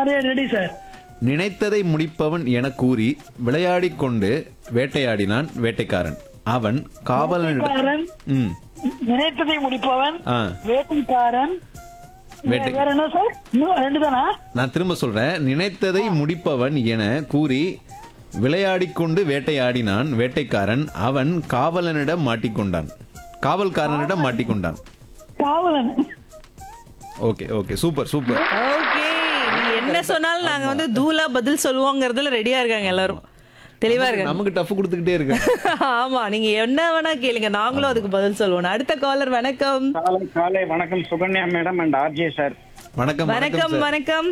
Ready sir நினைத்ததை முடிப்பவன் என கூறி விளையாடிக் கொண்டு வேட்டையாடினான் வேட்டைக்காரன் அவன் காவலனிடம் வேட்டைக்காரன் ம் நினைத்ததை முடிப்பவன் ஆ வேட்டைக்காரன் வேட்டை- வேற என்ன சார் இன்னும் ரெண்டு தானா நான் திரும்ப சொல்றேன் நினைத்ததை முடிப்பவன் என கூறி விளையாடிக் கொண்டு வேட்டையாடினான் வேட்டைக்காரன் அவன் காவலனிடம் மாட்டிக்கொண்டான் காவல்காரனிடம் மாட்டிக்கொண்டான் காவலன் okay okay super super okay நீ என்ன சொன்னாலும் நாங்க வந்து தூளா பதில் சொல்லுவோங்கிறதுல ரெடியா இருக்காங்க எல்லாரும் தெளிவா இருக்காங்க நமக்கு டஃப் கொடுத்துக்கிட்டே இருக்கு ஆமா நீங்க என்ன வேணா கேளுங்க நாங்களும் அதுக்கு பதில் சொல்லுவோம் அடுத்த காலர் வணக்கம் காலை காலை வணக்கம் Sukanya madam and RJ sir வணக்கம் வணக்கம் சார். வணக்கம்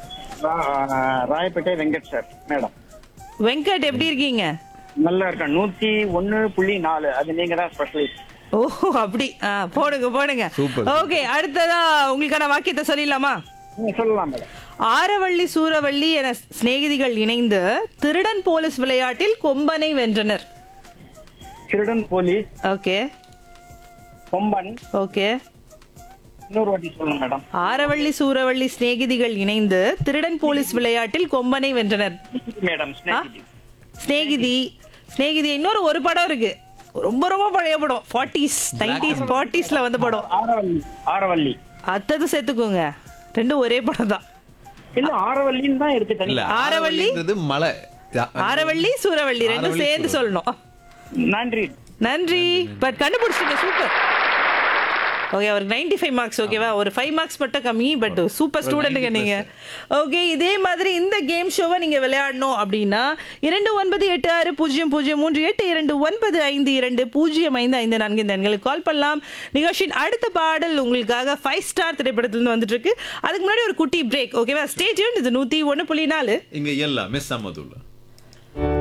ராயப்பேட்டை வெங்கட் சார் மேடம் வெங்கட் எப்படி இருக்கீங்க நல்லா இருக்கேன் நூத்தி ஒன்னு புள்ளி நாலு அது நீங்க தான் ஸ்பெஷலிஸ்ட் ஓ அப்படி ஆ, போடுங்க போடுங்க Super. ஓகே அடுத்ததா உங்களுக்கான வாக்கியத்தை சொல்லிடலாமா சொல்லலாம் மேடம் ஆரவள்ளி சூரவள்ளி என சிநேகிதிகள் இணைந்து திருடன் போலீஸ் விளையாட்டில் கொம்பனை வென்றனர் திருடன் போலீஸ் ஓகே கொம்பன் ஓகே இன்னொரு வாட்டி சொல்லுங்க மேடம் ஆரவள்ளி சூரவள்ளி சிநேகிதிகள் இணைந்து திருடன் போலீஸ் விளையாட்டில் கொம்பனை வென்றனர் மேடம் ஸ்நேகிதி சிநேகிதி சிநேகிதி இன்னொரு ஒரு படம் இருக்கு ரொம்ப ரொம்ப பழைய படம் ஃபார்ட்டிஸ் நைன்டிஸ் ஃபார்ட்டிஸ்ல வந்த படம் ஆரவல்லி ஆரவல்லி அத்தது சேர்த்துக்கோங்க ரெண்டும் ஒரே படம் தான் இல்ல ஆரவல்லின்னு தான் இருக்கு இல்ல தனியா ஆரவள்ளி? ஆரவள்ளின்றது மலை ஆரவள்ளி சூரவள்ளி ரெண்டும் ஆரவள்ளி, சேர்ந்து சொல்லணும் நன்றி நன்றி பட் கண்டுபிடிச்சிங்க சூப்பர் ஓகே அவருக்கு நைன்டி ஃபைவ் மார்க்ஸ் ஓகேவா ஒரு ஃபைவ் மார்க்ஸ் மட்டும் கம்மி பட் சூப்பர் ஸ்டூடெண்ட்டுங்க நீங்க ஓகே இதே மாதிரி இந்த கேம் ஷோவை நீங்க விளையாடணும் அப்படின்னா இரண்டு ஒன்பது எட்டு ஆறு பூஜ்ஜியம் பூஜ்ஜியம் மூன்று எட்டு இரண்டு ஒன்பது ஐந்து இரண்டு பூஜ்ஜியம் ஐந்து ஐந்து நான்கு இந்த எண்களுக்கு கால் பண்ணலாம் நிகழ்ச்சியின் அடுத்த பாடல் உங்களுக்காக ஃபைவ் ஸ்டார் திரைப்படத்திலிருந்து வந்துட்டு இருக்கு அதுக்கு முன்னாடி ஒரு குட்டி பிரேக் ஓகேவா ஸ்டேஜ் இது நூத்தி ஒன்று புள்ளி நாலு இங்க எல்லாமே சமதுள்ள